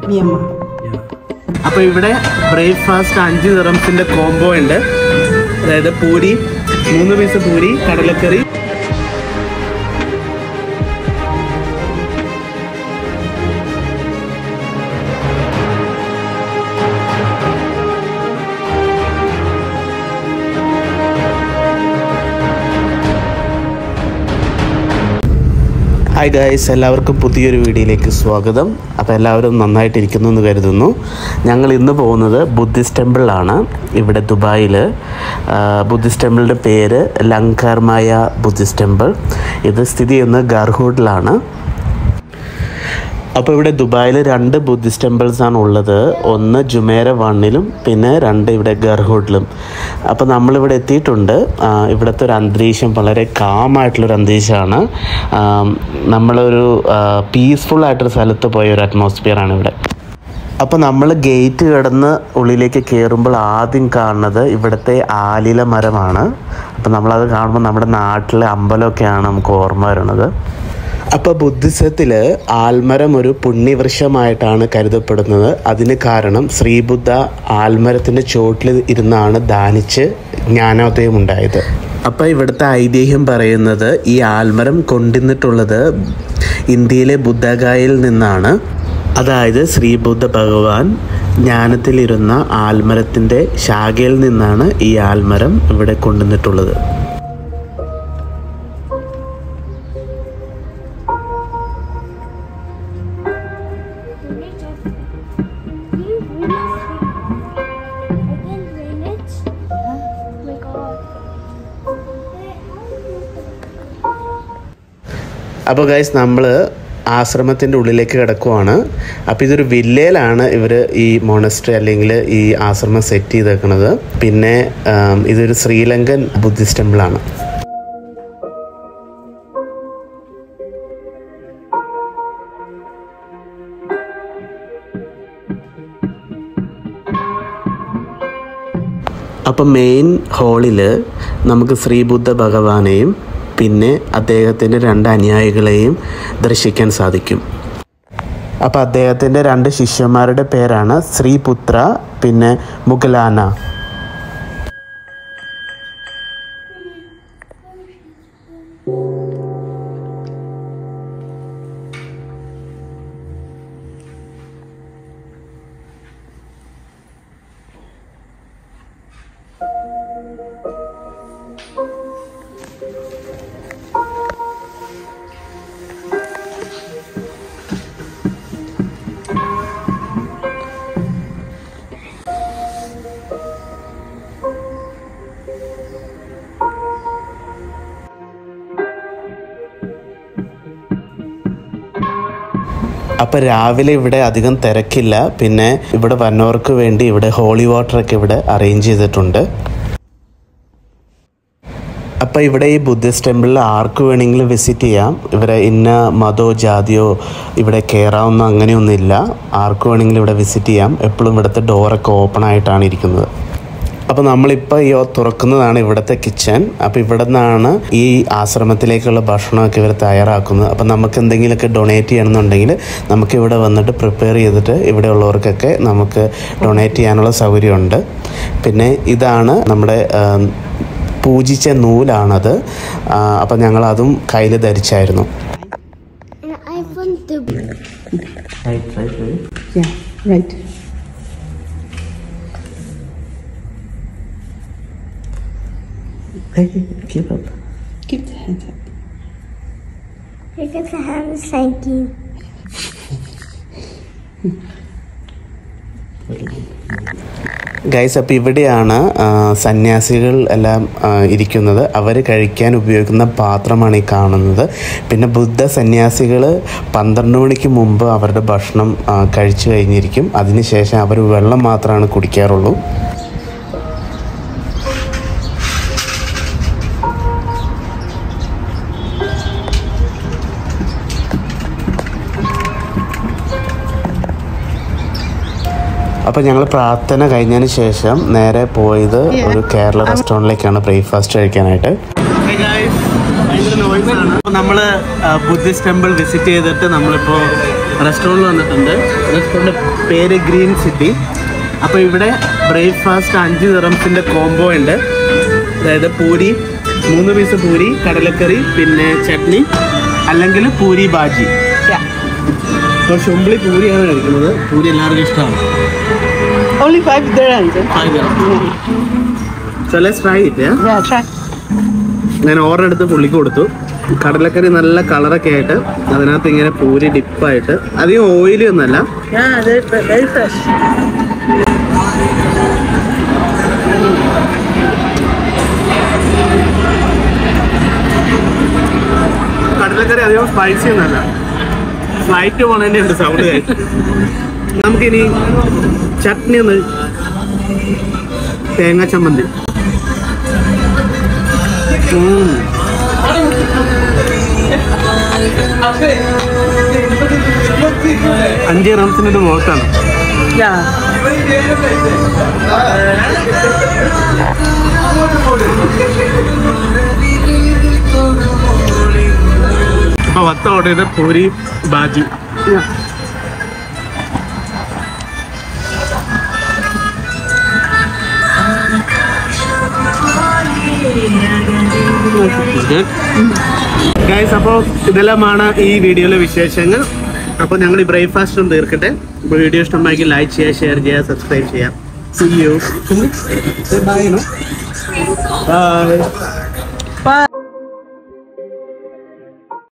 Myanmar. അപ്പോൾ ഇവിടെ breakfast അഞ്ച് ദിറംസിൻ്റെ കോംബോ ഉണ്ട് അതായത് പൂരി മൂന്ന് പീസ് പൂരി കടലക്കറി ഹായ് ഗായ്സ് എല്ലാവർക്കും പുതിയൊരു വീഡിയോയിലേക്ക് സ്വാഗതം അപ്പോൾ എല്ലാവരും നന്നായിട്ടിരിക്കുന്നു എന്ന് കരുതുന്നു ഞങ്ങൾ ഇന്ന് പോകുന്നത് ബുദ്ധിസ്റ്റ് ടെമ്പിളിലാണ് ഇവിടെ ദുബായിൽ ബുദ്ധിസ്റ്റ് ടെമ്പിളിൻ്റെ പേര് ലങ്കാർമായ ബുദ്ധിസ്റ്റ് ടെമ്പിൾ ഇത് സ്ഥിതി ചെയ്യുന്നത് ഗർഹൂഡിലാണ് അപ്പോൾ ഇവിടെ ദുബായിൽ രണ്ട് ബുദ്ധിസ്റ്റ് ടെമ്പിൾസ് ആണ് ഉള്ളത് ഒന്ന് ജുമേര വണ്ണിലും പിന്നെ രണ്ട് ഇവിടെ ഗർഹൂഡിലും അപ്പോൾ നമ്മളിവിടെ എത്തിയിട്ടുണ്ട് ആ, ഇവിടുത്തെ ഒരു അന്തരീക്ഷം വളരെ കാമായിട്ടുള്ളൊരു അന്തരീക്ഷമാണ് ആ, നമ്മളൊരു പീസ്ഫുൾ ആയിട്ടൊരു സ്ഥലത്ത് പോയ ഒരു അറ്റ്മോസ്ഫിയറാണ് ഇവിടെ അപ്പോൾ നമ്മൾ ഗേറ്റ് കടന്ന് ഉള്ളിലേക്ക് കയറുമ്പോൾ ആദ്യം കാണുന്നത് ഇവിടുത്തെ ആലില മരമാണ് അപ്പോൾ നമ്മളത് കാണുമ്പോൾ നമ്മുടെ നാട്ടിലെ അമ്പലമൊക്കെയാണ് നമുക്ക് ഓർമ്മ വരുന്നത് അപ്പോൾ ബുദ്ധിസത്തിൽ ആൽമരം ഒരു പുണ്യവൃക്ഷമായിട്ടാണ് കരുതപ്പെടുന്നത് അതിന് കാരണം ശ്രീബുദ്ധ ആൽമരത്തിൻ്റെ ചോട്ടിൽ ഇരുന്നാണ് ദാനിച്ച് ജ്ഞാനോദയം ഉണ്ടായത് അപ്പോൾ ഇവിടുത്തെ ഐതിഹ്യം പറയുന്നത് ഈ ആൽമരം കൊണ്ടുവന്നിട്ടുള്ളത് ഇന്ത്യയിലെ ബുദ്ധഗായിൽ നിന്നാണ് അതായത് ശ്രീബുദ്ധ ഭഗവാൻ ജ്ഞാനത്തിലിരുന്ന ആൽമരത്തിൻ്റെ ശാഖയിൽ നിന്നാണ് ഈ ആൽമരം ഇവിടെ കൊണ്ടുവന്നിട്ടുള്ളത് അപ്പോൾ ഗൈസ് നമ്മൾ ആശ്രമത്തിൻ്റെ ഉള്ളിലേക്ക് കിടക്കുവാണ് അപ്പോൾ ഇതൊരു വില്ലയിലാണ് ഇവർ ഈ മൊണസ്ട്രി അല്ലെങ്കിൽ ഈ ആശ്രമം സെറ്റ് ചെയ്തേക്കുന്നത് പിന്നെ ആം, ഇതൊരു ശ്രീലങ്കൻ ബുദ്ധിസ്റ്റ് ടെമ്പിളാണ് അപ്പം മെയിൻ ഹാളിൽ നമുക്ക് ശ്രീബുദ്ധ ഭഗവാനെയും പിന്നെ അദ്ദേഹത്തിൻ്റെ രണ്ട് അനുയായികളെയും ദർശിക്കാൻ സാധിക്കും അപ്പോൾ അദ്ദേഹത്തിൻ്റെ രണ്ട് ശിഷ്യന്മാരുടെ പേരാണ് ശ്രീപുത്ര പിന്നെ മുഗലാന അപ്പോൾ രാവിലെ ഇവിടെ അധികം തിരക്കില്ല പിന്നെ ഇവിടെ വന്നവർക്ക് വേണ്ടി ഇവിടെ ഹോളി വാട്ടറൊക്കെ ഇവിടെ അറേഞ്ച് ചെയ്തിട്ടുണ്ട് അപ്പോൾ ഇവിടെ ഈ ബുദ്ധിസ്റ്റ് ടെമ്പിളിൽ ആർക്ക് വേണമെങ്കിലും വിസിറ്റ് ചെയ്യാം ഇവരെ ഇന്ന മതോ ജാതിയോ ഇവിടെ കയറാവുന്ന അങ്ങനെയൊന്നുമില്ല ആർക്ക് വേണമെങ്കിലും ഇവിടെ വിസിറ്റ് ചെയ്യാം എപ്പോഴും ഇവിടുത്തെ ഡോറൊക്കെ ഓപ്പൺ ആയിട്ടാണ് ഇരിക്കുന്നത് അപ്പോൾ നമ്മളിപ്പോൾ ഈ തുറക്കുന്നതാണ് ഇവിടുത്തെ കിച്ചൺ അപ്പോൾ ഇവിടെ നിന്നാണ് ഈ ആശ്രമത്തിലേക്കുള്ള ഭക്ഷണമൊക്കെ ഇവർ തയ്യാറാക്കുന്നത് അപ്പോൾ നമുക്ക് എന്തെങ്കിലുമൊക്കെ ഡൊണേറ്റ് ചെയ്യണമെന്നുണ്ടെങ്കിൽ നമുക്ക് ഇവിടെ വന്നിട്ട് പ്രിപ്പയർ ചെയ്തിട്ട് ഇവിടെ ഉള്ളവർക്കൊക്കെ നമുക്ക് ഡൊണേറ്റ് ചെയ്യാനുള്ള സൗകര്യമുണ്ട് പിന്നെ ഇതാണ് നമ്മുടെ ആം, പൂജിച്ച നൂലാണത് ആ, അപ്പോൾ ഞങ്ങൾ അതും കയ്യിൽ ധരിച്ചായിരുന്നു I want to Yeah, right. Keep up. Keep the hands up. you get the hands, thank you. Guys അപ്പോൾ ഇവിടെയാണ് ആ, സന്യാസികൾ എല്ലാം ആ, ഇരിക്കുന്നത് അവർ കഴിക്കാൻ ഉപയോഗിക്കുന്ന പാത്രമാണ് ഈ കാണുന്നത് പിന്നെ ബുദ്ധ സന്യാസികൾ പന്ത്രണ്ട് മണിക്ക് മുമ്പ് അവരുടെ ഭക്ഷണം ആ, കഴിച്ചു കഴിഞ്ഞിരിക്കും അതിനുശേഷം അവർ വെള്ളം മാത്രമാണ് കുടിക്കാറുള്ളൂ അപ്പോൾ ഞങ്ങൾ പ്രാർത്ഥന കഴിഞ്ഞതിന് ശേഷം നേരെ പോയത് ഒരു കേരള റെസ്റ്റോറൻറ്റിലേക്കാണ് ബ്രേക്ക്ഫാസ്റ്റ് കഴിക്കാനായിട്ട് നമ്മൾ ബുദ്ധിസ്റ്റ് ടെമ്പിൾ വിസിറ്റ് ചെയ്തിട്ട് നമ്മളിപ്പോൾ റെസ്റ്റോറൻറ്റിൽ വന്നിട്ടുണ്ട് റെസ്റ്റോറൻറ്റ് പേര് ഗ്രീൻ സിറ്റി അപ്പോൾ ഇവിടെ ബ്രേക്ക്ഫാസ്റ്റ് അഞ്ച് ദിറംസിൻ്റെ കോംബോ ഉണ്ട് അതായത് പൂരി മൂന്ന് പീസ് പൂരി കടലക്കറി പിന്നെ ചട്നി അല്ലെങ്കിൽ പൂരി ബാജി അപ്പോൾ ഷുംബ്ലി പൂരിയാണ് കഴിക്കുന്നത് പൂരി എല്ലാവർക്കും ഇഷ്ടമാണ് Only five dirhams. eh? So let's try it, yeah? Yeah, try. ഞാൻ ഓർഡർ എടുത്ത് പുള്ളിക്ക് കൊടുത്തു കടലക്കറി നല്ല കളറൊക്കെ ആയിട്ട് അതിനകത്ത് ഇങ്ങനെ പൂരി ഡിപ്പായിട്ട് അധികം ഓയിലി ഒന്നല്ല Yeah, they're ve- very fresh. കടലക്കറി അധികം സ്പൈസി ഒന്നല്ല ഫ്ലൈറ്റ് പോണതിന്റെ ഉണ്ട് സൗണ്ട് നമുക്കിനി ചട്നി ഒന്ന് തേങ്ങ ചമ്മന്തി ഉം. അഞ്ച് റംസിന് ഇത് വോട്ടാണ് Yeah. അപ്പൊ വത്ത ഓർഡർ ചെയ്ത് പൂരി ബാജി ഗൈസ് അപ്പോൾ ഇതെല്ലാമാണ് ഈ വീഡിയോയിലെ വിശേഷങ്ങൾ അപ്പോൾ ഞങ്ങൾ ഈ ബ്രേക്ക്ഫാസ്റ്റ് ഒന്ന് തീർക്കട്ടെ അപ്പോൾ വീഡിയോ ഇഷ്ടമായെങ്കിൽ ലൈക്ക് ചെയ്യുക ഷെയർ ചെയ്യുക സബ്സ്ക്രൈബ് ചെയ്യുക സി യു ബൈ